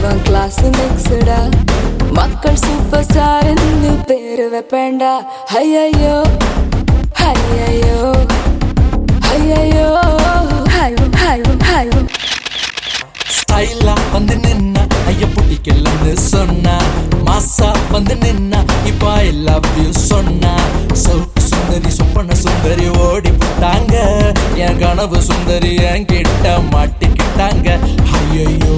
இவன் கிளாஸ் மிக்ஸ்டா மக்கள் super star பேரு வைப்பேண்டா ஐயையோ ஐயையோ ஐயையோ ஹைவோ ஹைவோ ஹைவோ ஸ்டைலா வந்து நின்னா ஐய பிடிக்கலன்னு சொன்னா மாசா வந்து நின்னா இப்ப ஐ லவ் யூ சொன்னா சவுக்கு சுந்தரி சொப்பன சுந்தரி ஓடி போட்டாங்க என் கனவு சுந்தரி என் கிட்ட மாட்டிக்கிட்டாங்க ஐயையோ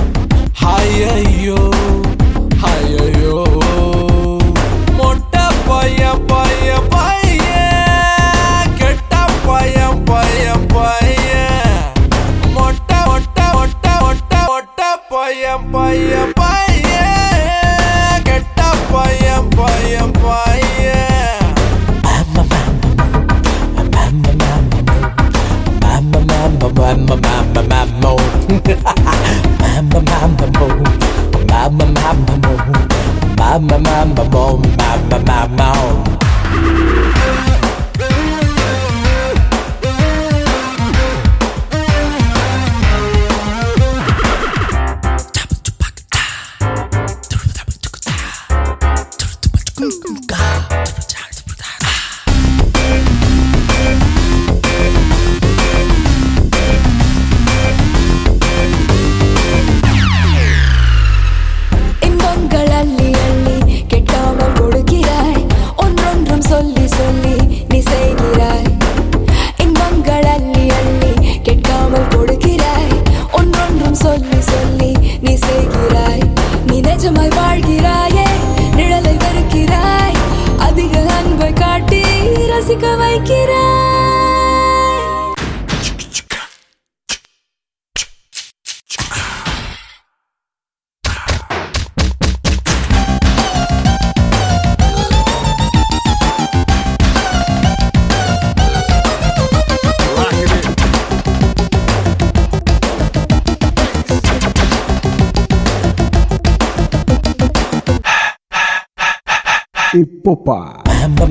ஐயையோ ஐயையோ மொட்டை பையன் பையன் பையன் கெட்ட பையன் பையன் பையன் மொட்டை மொட்டை மொட்டை மொட்டை மொட்டை பையன் பையன் பையன் கெட்ட பையன் பையன் பையன் இன்பங்கள் அள்ளி அள்ளி கெட்டாமல் கொடுக்கிறாய் ஒன்றொன்றும் சொல்லி சொல்லி நீ செய்கிறாய் இன்பங்கள் அள்ளி அள்ளி கெட்டாமல் கொடுக்கிறாய் ஒன்றொன்றும் சொல்லி சொல்லி நீ செய்கிறாய் நீ நிஜமாய் வாழ்கிறாயே நிழலை வெறுக்கிறாய் அதிக அன்பை காட்டி ரசிக்க வைக்கிறாய் Hippopa.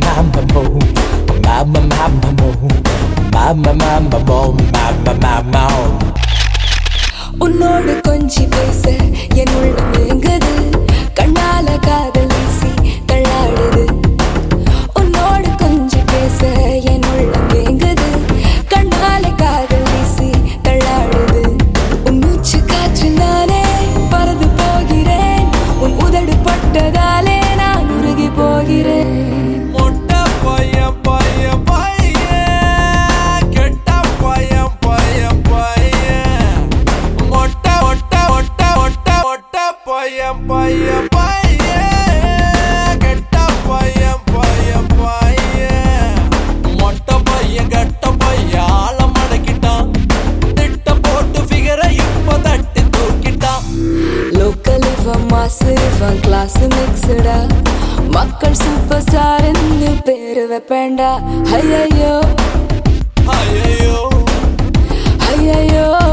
உன்னோடு கொஞ்சி பேச என் உள்ளம் ஏங்குது கண்ணால காதல் வீசி தள்ளாடுது உன்னோடு கொஞ்சி பேச என் உள்ளம் ஏங்குது கண்ணால காதல் வீசி தள்ளாடுது உன் மூச்சு காற்றில் நானே பறந்து போகிறேன் உன் உதடு பட்டதாலே நான் உருகி போகிறேன் மொட்டை பையன் பையன் பையன் கெட்ட பையன் பையன் பையன் மொட்டை மொட்டை மொட்டை மொட்டை மொட்டை பையன் பையன் பையன் கெட்ட பையன் பையன் பையன் மொட்டை பையன் கெட்ட பையன் ஆள மடக்கிட்டான் திட்டம் போட்டு ஃபிகரை இப்ப தட்டி தூக்கிட்டான் லோக்கல் இவன் மாசு இவன் கிளாஸ் மிக்ஸ்டா மக்கள் சூப்பர் ஸ்டார் பேரு வைப்பேண்டா ஐயையோ ஐயோ ஐயையோ